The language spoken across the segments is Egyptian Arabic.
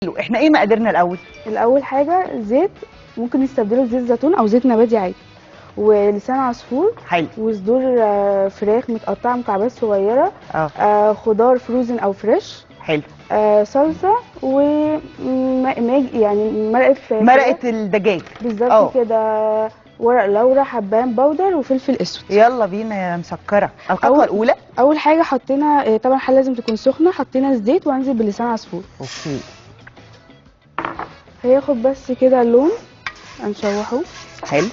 حلو احنا ايه مقاديرنا الاول الاول حاجه زيت ممكن نستبدله بزيت زيتون او زيت نباتي عادي ولسان عصفور حلو وصدور آه، فراخ متقطعه مكعبات صغيره اه آه، خضار فروزن او فريش حلو آه، صلصه و م- يعني مرقه فراخ. مرقه الدجاج آه. بالظبط كده ورق لورا حبان بودر وفلفل اسود يلا بينا يا مسكره الخطوه أول- الاولى اول حاجه حطينا آه، طبعا الحله لازم تكون سخنه حطينا الزيت وانزل بلسان عصفور اوكي هياخد بس كده لون هنشوحه حلو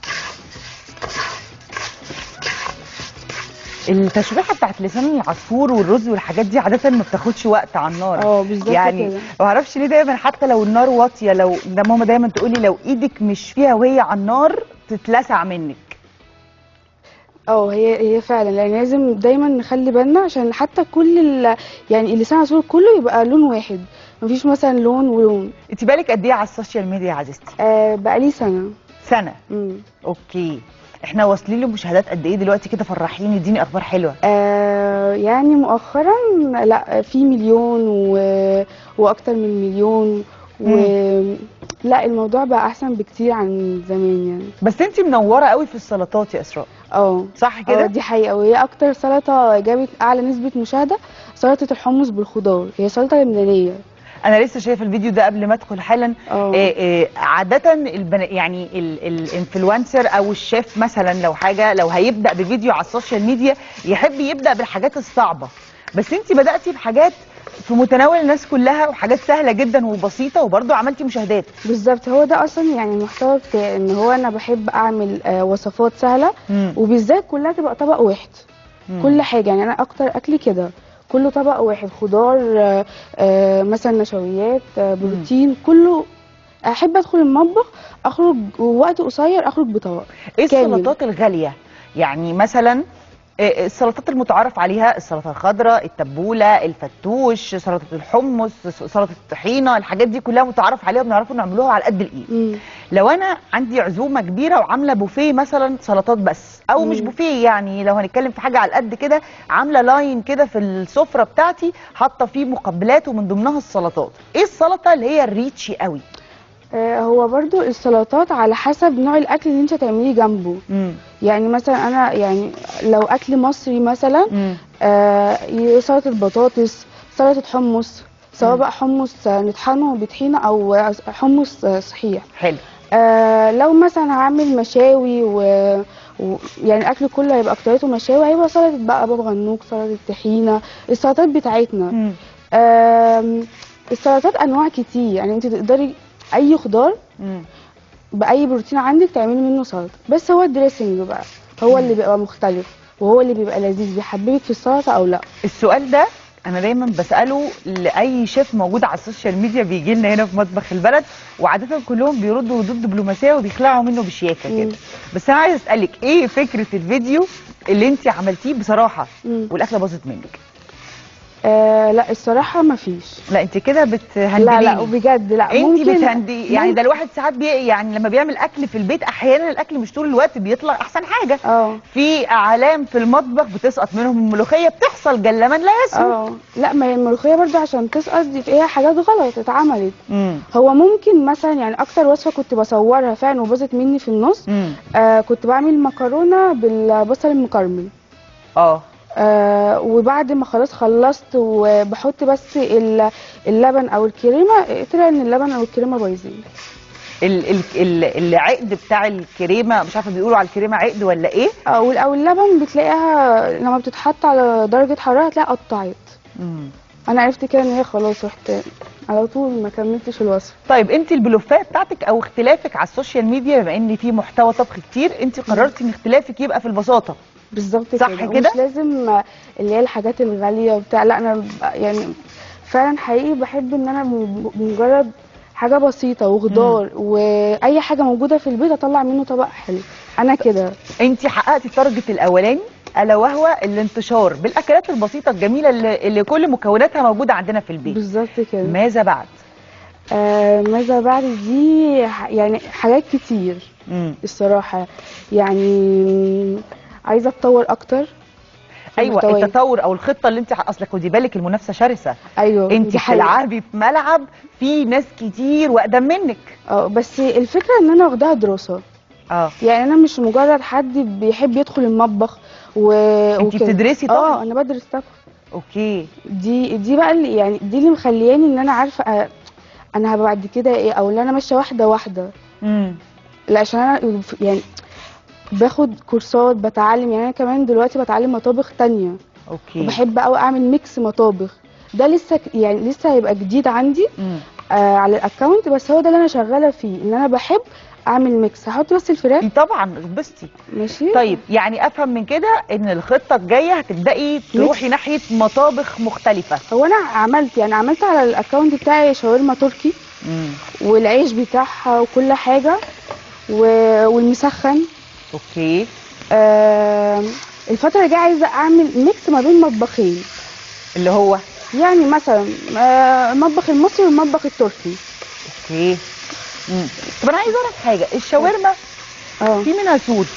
التشويحه بتاعت لسان العصفور والرز والحاجات دي عاده ما بتاخدش وقت على النار اه بالظبط يعني كده ما اعرفش ليه دايما حتى لو النار واطيه لو ده ماما دايما تقولي لو ايدك مش فيها وهي على النار تتلسع منك اه هي هي فعلا لان لازم دايما نخلي بالنا عشان حتى كل ال... يعني اللسان العصفور كله يبقى لون واحد مفيش مثلا لون ولون انت بالك قد ايه على السوشيال ميديا يا عزيزتي آه بقالي سنه سنه مم. اوكي احنا واصلين لمشاهدات قد ايه دلوقتي كده فرحيني اديني اخبار حلوه آه يعني مؤخرا لا في مليون و... واكتر من مليون و... لا الموضوع بقى احسن بكتير عن زمان يعني بس انت منوره قوي في السلطات يا اسراء اه صح اه كده دي حقيقة وهي أكتر سلطة جابت أعلى نسبة مشاهدة سلطة الحمص بالخضار هي سلطة لبنانية انا لسه شايفه الفيديو ده قبل ما ادخل حالا اه آه، آه، عادة البن... يعني ال- الانفلونسر او الشيف مثلا لو حاجة لو هيبدأ بفيديو على السوشيال ميديا يحب يبدأ بالحاجات الصعبة بس انت بدأتي بحاجات في متناول الناس كلها وحاجات سهلة جدا وبسيطة وبرضه عملتي مشاهدات بالظبط هو ده أصلا يعني المحتوى بتاعي إن هو أنا بحب أعمل آه وصفات سهلة وبالذات كلها تبقى طبق واحد مم. كل حاجة يعني أنا أكتر أكلي كده كله طبق واحد خضار آه آه مثلا نشويات آه بروتين كله أحب أدخل المطبخ أخرج وقت قصير أخرج بطبق ايه كامل. السلطات الغالية يعني مثلا آه، السلطات المتعارف عليها السلطة الخضراء التبولة الفتوش سلطة الحمص سلطة الطحينة الحاجات دي كلها متعارف عليها بنعرفوا نعملوها على قد الايد مم. لو انا عندي عزومه كبيره وعامله بوفيه مثلا سلطات بس او مش مم. بوفيه يعني لو هنتكلم في حاجه على قد كده عامله لاين كده في السفره بتاعتي حاطه فيه مقبلات ومن ضمنها السلطات ايه السلطه اللي هي الريتشي قوي آه هو برضو السلطات على حسب نوع الأكل اللي أنت تعمليه جنبه امم يعني مثلا انا يعني لو اكل مصري مثلا آه سلطه بطاطس سلطه حمص سواء مم. بقى حمص آه، نطحنه بطحينه او حمص آه، صحيح حلو آه لو مثلا هعمل مشاوي و... و... يعني الاكل كله هيبقى اكترته مشاوي هيبقى سلطه بقى بابا غنوج سلطه طحينه السلطات بتاعتنا مم. آم، السلطات انواع كتير يعني انت تقدري اي خضار مم. باي بروتين عندك تعملي منه سلطه بس هو الدريسنج بقى هو اللي بيبقى مختلف وهو اللي بيبقى لذيذ بيحببك في السلطه او لا السؤال ده انا دايما بساله لاي شيف موجود على السوشيال ميديا بيجي لنا هنا في مطبخ البلد وعاده كلهم بيردوا ردود دبلوماسيه وبيخلعوا منه بشياكه مم. كده بس انا عايزه اسالك ايه فكره الفيديو اللي انت عملتيه بصراحه مم. والاكله باظت منك آه لا الصراحه ما فيش لا انت كده بتهندليني لا لا وبجد لا انت ممكن بتهندي يعني ده الواحد ساعات بي يعني لما بيعمل اكل في البيت احيانا الاكل مش طول الوقت بيطلع احسن حاجه اه في اعلام في المطبخ بتسقط منهم الملوخيه بتحصل جلمان لا يسهو اه لا ما هي الملوخيه برضو عشان تسقط دي فيها حاجات غلط اتعملت امم هو ممكن مثلا يعني اكتر وصفه كنت بصورها فعلا وباظت مني في النص امم آه كنت بعمل مكرونه بالبصل المكرمل اه آه وبعد ما خلاص خلصت وبحط بس ال- اللبن او الكريمه طلع ان اللبن او الكريمه بايظين ال ال ال العقد بتاع الكريمه مش عارفه بيقولوا على الكريمه عقد ولا ايه او او اللبن بتلاقيها لما بتتحط على درجه حراره هتلاقيها قطعت مم. انا عرفت كده ان هي خلاص رحت على طول ما كملتش الوصفه طيب انت البلوفيه بتاعتك او اختلافك على السوشيال ميديا بما ان في محتوى طبخ كتير انت قررتي ان اختلافك يبقى في البساطه بالظبط صح كده كده؟ مش لازم اللي هي الحاجات الغاليه وبتاع لا انا ب- يعني فعلا حقيقي بحب ان انا م- مجرد حاجه بسيطه وخضار واي حاجه موجوده في البيت اطلع منه طبق حلو انا كده انت حققتي التارجت الاولاني الا وهو الانتشار بالاكلات البسيطه الجميله اللي, اللي كل مكوناتها موجوده عندنا في البيت بالظبط كده ماذا بعد آه ماذا بعد دي ح- يعني حاجات كتير مم. الصراحه يعني عايزه اتطور اكتر ايوه المحتويات. التطور او الخطه اللي انت اصلك خدي بالك المنافسه شرسه ايوه انت دي حقيقة. بتلعبي في ملعب في ناس كتير واقدم منك اه بس الفكره ان انا واخداها دراسه اه يعني انا مش مجرد حد بيحب يدخل المطبخ و... انت وكده. بتدرسي طبعا اه انا بدرس طبخ اوكي دي دي بقى اللي يعني دي اللي مخلياني ان انا عارفه أ- انا هبقى بعد كده ايه او اللي انا ماشيه واحده واحده امم لا عشان انا يعني باخد كورسات بتعلم يعني انا كمان دلوقتي بتعلم مطابخ تانية اوكي وبحب قوي اعمل ميكس مطابخ ده لسه ك- يعني لسه هيبقى جديد عندي مم. آه على الاكونت بس هو ده اللي انا شغاله فيه ان انا بحب اعمل ميكس هحط بس الفراخ طبعا غبستي ماشي طيب يعني افهم من كده ان الخطه الجايه هتبداي تروحي ناحيه مطابخ مختلفه هو انا عملت يعني عملت على الاكونت بتاعي شاورما تركي امم والعيش بتاعها وكل حاجه و- والمسخن اوكي آه الفتره الجايه عايزه اعمل ميكس ما بين مطبخين اللي هو يعني مثلا آه المطبخ المصري والمطبخ التركي اوكي امم طب انا عايزه اعرف حاجه الشاورما اه في منها سوري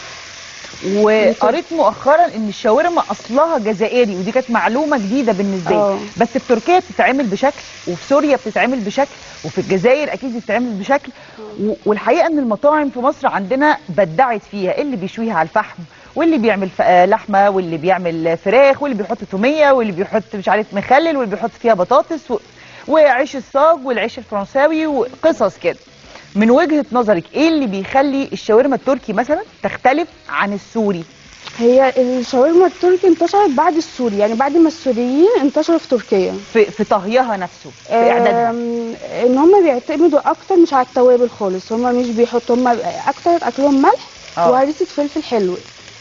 وقريت مؤخرا ان الشاورما اصلها جزائري ودي كانت معلومه جديده بالنسبه لي اه. بس في تركيا بتتعمل بشكل وفي سوريا بتتعمل بشكل وفي الجزائر اكيد بتتعمل بشكل و- والحقيقه ان المطاعم في مصر عندنا بدعت فيها اللي بيشويها على الفحم واللي بيعمل ف- آه لحمه واللي بيعمل فراخ واللي بيحط توميه واللي بيحط مش عارف مخلل واللي بيحط فيها بطاطس و... وعيش الصاج والعيش الفرنساوي وقصص كده من وجهه نظرك ايه اللي بيخلي الشاورما التركي مثلا تختلف عن السوري هي الشاورما التركي انتشرت بعد السوري يعني بعد ما السوريين انتشروا في تركيا في في طهيها نفسه في اعدادها آم، ان هم بيعتمدوا اكتر مش على التوابل خالص هم مش بيحطوا هم اكتر اكلهم ملح اه. وهريسه فلفل حلو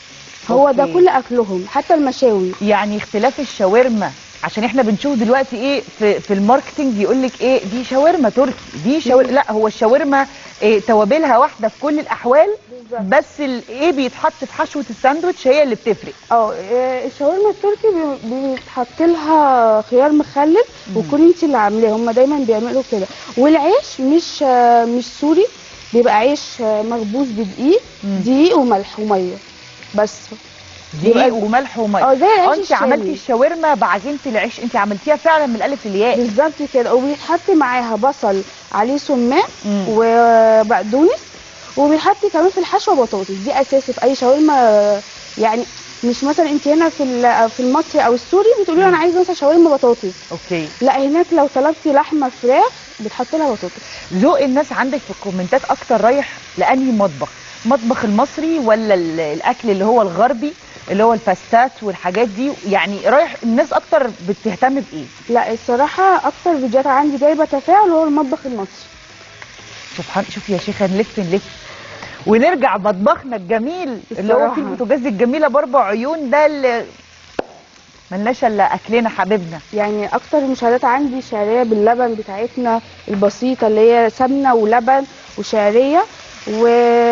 هو ده أوكي. كل اكلهم حتى المشاوي يعني اختلاف الشاورما عشان احنا بنشوف دلوقتي ايه في في الماركتنج يقول لك ايه دي شاورما تركي دي شاورما لا هو الشاورما إيه توابلها واحده في كل الاحوال بالظبط. بس ال- ايه بيتحط في حشوه الساندوتش هي اللي بتفرق اه آه، الشاورما التركي بي- بيتحط لها خيار مخلل وكون انت اللي عاملاه هم دايما بيعملوا كده والعيش مش آه، مش سوري بيبقى عيش آه، مخبوز بدقيق مم. دقيق وملح وميه بس دقيق يبقى- وملح وميه اه زي العيش انت الشامي. عملتي الشاورما بعجينه العيش انت عملتيها فعلا من الالف للياء بالظبط كده وبيتحط معاها بصل عليه سمان مم. وبقدونس وبيتحط كمان في الحشوه بطاطس دي اساسي في اي شاورما يعني مش مثلا انت هنا في ال- في المصري او السوري بتقولي له انا عايزه مثلا شاورما بطاطس اوكي لا هناك لو طلبتي لحمه فراخ بتحط لها بطاطس ذوق الناس عندك في الكومنتات اكتر رايح لانهي مطبخ مطبخ المصري ولا ال- الاكل اللي هو الغربي اللي هو الباستات والحاجات دي يعني رايح الناس اكتر بتهتم بايه لا الصراحه اكتر فيديوهات عندي جايبه تفاعل هو المطبخ المصري سبحان شوف يا شيخه نلف نلف ونرجع مطبخنا الجميل اللي هو الصراحة. فيه البوتاجاز الجميله باربع عيون ده اللي ملناش الا اكلنا حبيبنا يعني اكتر المشاهدات عندي شعريه باللبن بتاعتنا البسيطه اللي هي سمنه ولبن وشعريه و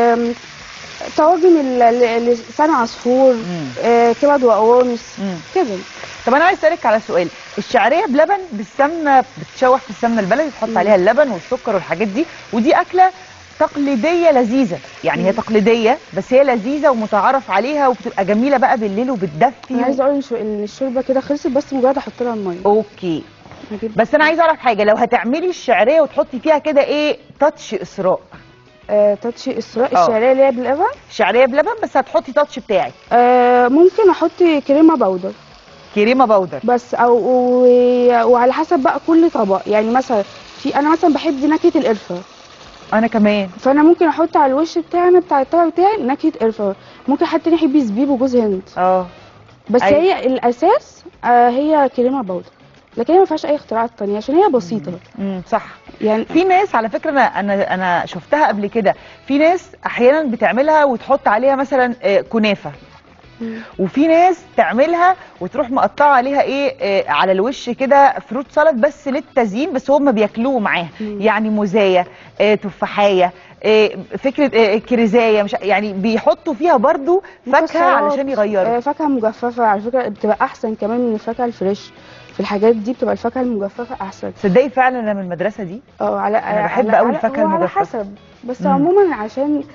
طواجن ال- ال- لسان عصفور مم. آه، كبد وقوانص مم. كده طب انا عايز اسالك على سؤال الشعريه بلبن بالسمنه بتتشوح في السمنه البلدي تحط مم. عليها اللبن والسكر والحاجات دي ودي اكله تقليديه لذيذه يعني هي مم. تقليديه بس هي لذيذه ومتعارف عليها وبتبقى جميله بقى بالليل وبتدفي انا عايزه اقول إن شو- ان الشوربه كده خلصت بس مجرد احط لها الميه اوكي هجيب- بس انا عايزه اعرف حاجه لو هتعملي الشعريه وتحطي فيها كده ايه تاتش اسراء آه، تاتش اسراء اه. الشعريه اللي هي باللبن شعريه بلبن بس هتحطي تاتش بتاعك آه، ممكن احط كريمه بودر كريمه بودر بس او و- وعلى حسب بقى كل طبق يعني مثلا في انا مثلا بحب نكهه القرفه انا كمان فانا ممكن احط على الوش بتاعنا بتاع الطبق بتاعي نكهه قرفه ممكن حد تاني يحب زبيب وجوز هند اه بس أيوة. هي الاساس آه هي كريمه بودر لكن هي ما فيهاش اي اختراعات تانية عشان هي بسيطه امم صح يعني في ناس على فكره انا انا انا شفتها قبل كده في ناس احيانا بتعملها وتحط عليها مثلا آه، كنافه مم. وفي ناس تعملها وتروح مقطعه عليها ايه آه، على الوش كده فروت سالاد بس للتزيين بس هم بياكلوه معاها مم. يعني موزايه آه، تفاحيه آه، فكره آه، كريزايه مش يعني بيحطوا فيها برضو فاكهه مكسرات، علشان يغيروا آه فاكهه مجففه على فكره بتبقى احسن كمان من الفاكهه الفريش في الحاجات دي بتبقى الفاكهه المجففه احسن تصدقي فعلا انا من المدرسه دي اه على أنا بحب على- أوي على- الفاكهة هو على المجففة. حسب بس مم. عموما عشان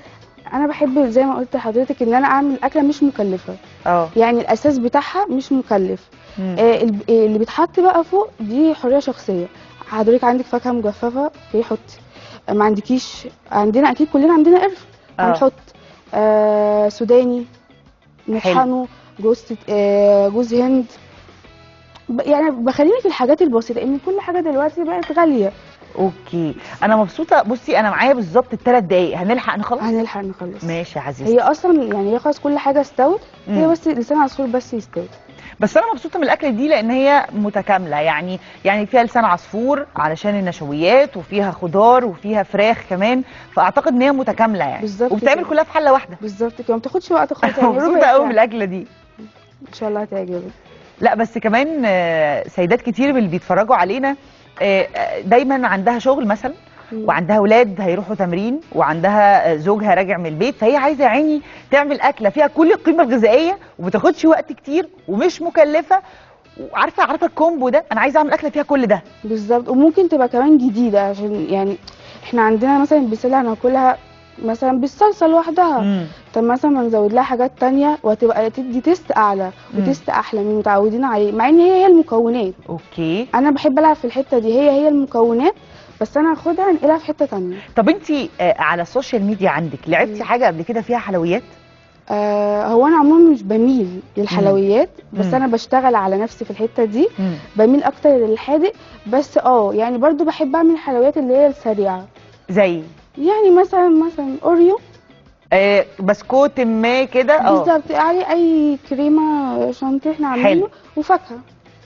انا بحب زي ما قلت لحضرتك ان انا اعمل اكله مش مكلفه اه يعني الاساس بتاعها مش مكلف مم. آه الب- آه، اللي بيتحط بقى فوق دي حريه شخصيه حضرتك عندك فاكهه مجففه اوكي حطي آه، ما عندكيش عندنا اكيد كلنا عندنا قرف آه. هنحط آه سوداني نطحنه جوز آه جوز هند ب- يعني بخليني في الحاجات البسيطه ان كل حاجه دلوقتي بقت غاليه اوكي انا مبسوطه بصي انا معايا بالظبط الثلاث دقايق هنلحق نخلص هنلحق نخلص ماشي يا عزيزتي هي اصلا يعني هي خلاص كل حاجه استوت هي مم. بس لسان عصفور بس يستوي بس انا مبسوطه من الاكله دي لان هي متكامله يعني يعني فيها لسان عصفور علشان النشويات وفيها خضار وفيها فراخ كمان فاعتقد ان هي متكامله يعني بالظبط وبتعمل كده. كلها في حله واحده بالظبط كده ما بتاخدش وقت خالص يعني مبسوطه ربع قوي ساعة. بالاكله دي ان شاء الله هتعجبك لا بس كمان آه، سيدات كتير من اللي بيتفرجوا علينا آه، آه، دايما عندها شغل مثلا مم. وعندها اولاد هيروحوا تمرين وعندها آه، زوجها راجع من البيت فهي عايزه يا عيني تعمل اكله فيها كل القيمه الغذائيه وما تاخدش وقت كتير ومش مكلفه وعارفه عارفه الكومبو ده انا عايزه اعمل اكله فيها كل ده بالظبط وممكن تبقى كمان جديده عشان يعني احنا عندنا مثلا البسله هناكلها مثلا بالصلصه لوحدها مم. طب مثلا ما نزود لها حاجات تانية وهتبقى تدي تيست اعلى مم. وتيست احلى من المتعودين عليه مع ان هي هي المكونات اوكي انا بحب العب في الحته دي هي هي المكونات بس انا هاخدها انقلها في حته تانية طب انت على السوشيال ميديا عندك لعبتي مم. حاجه قبل كده فيها حلويات آه هو انا عموما مش بميل للحلويات بس مم. انا بشتغل على نفسي في الحته دي مم. بميل اكتر للحادق بس اه يعني برضو بحب اعمل الحلويات اللي هي السريعه زي يعني مثلا مثلا اوريو آه بسكوت ما كده اه بالظبط عليه اي كريمه شانتيه احنا حلو. عاملينه وفاكهه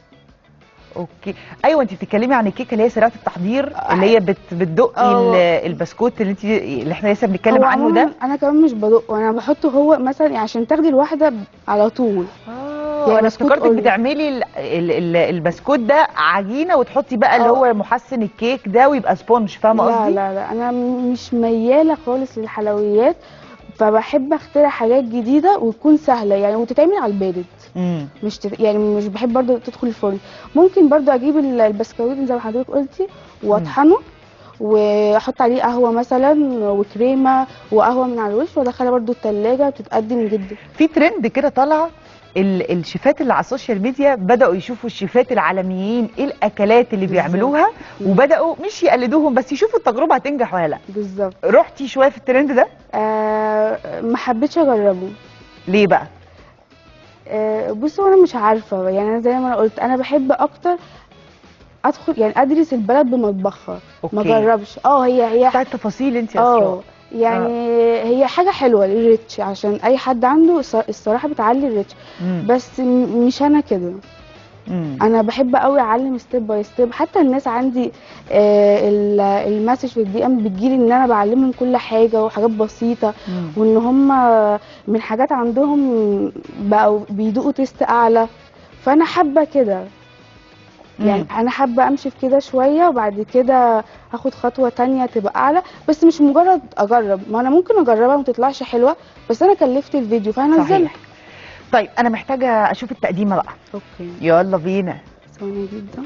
اوكي ايوه انت بتتكلمي عن الكيكه اللي هي سريعه التحضير آه. اللي هي بت بتدقي اه. ال- البسكوت اللي انت اللي احنا لسه بنتكلم هو عنه عموماً ده انا كمان مش بدقه انا بحطه هو مثلا عشان تاخدي الواحده على طول اه يعني انا بسكوت افتكرتك أوريو. بتعملي ال ال ال البسكوت ده عجينه وتحطي بقى اللي اه. هو محسن الكيك ده ويبقى سبونج فاهمه لا قصدي لا لا انا م- مش مياله خالص للحلويات فبحب اخترع حاجات جديده وتكون سهله يعني وتتعمل على البارد امم مش تت... يعني مش بحب برضو تدخل الفرن ممكن برضو اجيب ال- البسكويت زي ما حضرتك قلتي واطحنه واحط عليه قهوه مثلا وكريمه وقهوه من على الوش وادخلها برضو التلاجة بتتقدم جدا في ترند كده طالعه ال- الشيفات اللي على السوشيال ميديا بداوا يشوفوا الشيفات العالميين ايه الاكلات اللي بالظبط. بيعملوها وبداوا مش يقلدوهم بس يشوفوا التجربه هتنجح ولا لا بالظبط رحتي شويه في الترند ده آه ما حبيتش اجربه ليه بقى آه بصوا انا مش عارفه يعني أنا زي ما انا قلت انا بحب اكتر ادخل يعني ادرس البلد بمطبخها ما أوكي. اجربش اه هي هي بتاع التفاصيل انت يا اه اسراء يعني هي حاجه حلوه الريتش عشان اي حد عنده الص- الصراحه بتعلي الريتش مم. بس م- مش انا كده مم. انا بحب قوي اعلم ستيب باي ستيب حتى الناس عندي آه ال- المسج في الدي ام بتجيلي ان انا بعلمهم كل حاجه وحاجات بسيطه مم. وان هم من حاجات عندهم بقوا بيدوقوا تيست اعلى فانا حابه كده يعني مم. انا حابه امشي في كده شويه وبعد كده هاخد خطوه تانية تبقى اعلى بس مش مجرد اجرب ما انا ممكن اجربها وما تطلعش حلوه بس انا كلفت الفيديو فهنزلها صحيح طيب انا محتاجه اشوف التقديمه بقى اوكي يلا بينا ثواني جدا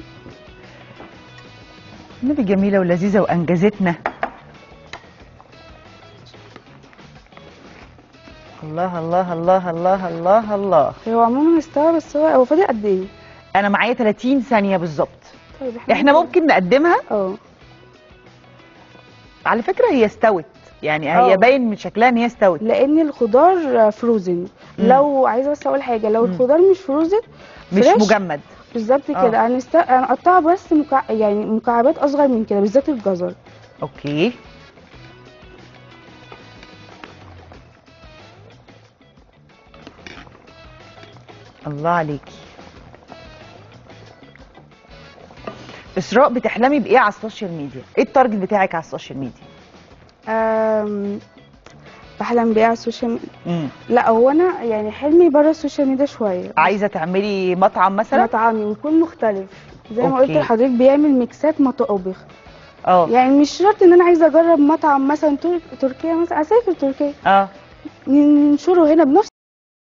النبي جميله ولذيذه وانجزتنا الله الله الله الله الله الله هو عموما استوى بس هو هو فاضل قد ايه انا معايا 30 ثانيه بالظبط طيب احنا ممكن نقدمها اه على فكره هي استوت يعني اه. هي باين من شكلها ان هي استوت لان الخضار فروزن مم. لو عايزه بس اقول حاجه لو مم. الخضار مش فروزن مش فريش، مجمد بالظبط اه. كده هنست... هنقطعها بس مكع... يعني مكعبات اصغر من كده بالذات الجزر اوكي الله عليكي اسراء بتحلمي بايه على السوشيال ميديا ايه التارجت بتاعك على السوشيال ميديا أم... بحلم بيه على السوشيال ميديا امم لا هو انا يعني حلمي بره السوشيال ميديا شويه عايزه تعملي مطعم مثلا مطعمي ويكون مختلف زي ما اوكي. قلت لحضرتك بيعمل ميكسات مطابخ اه يعني مش شرط ان انا عايزه اجرب مطعم مثلا تر... تركيا مثلا اسافر تركيا اه ننشره هنا بنفس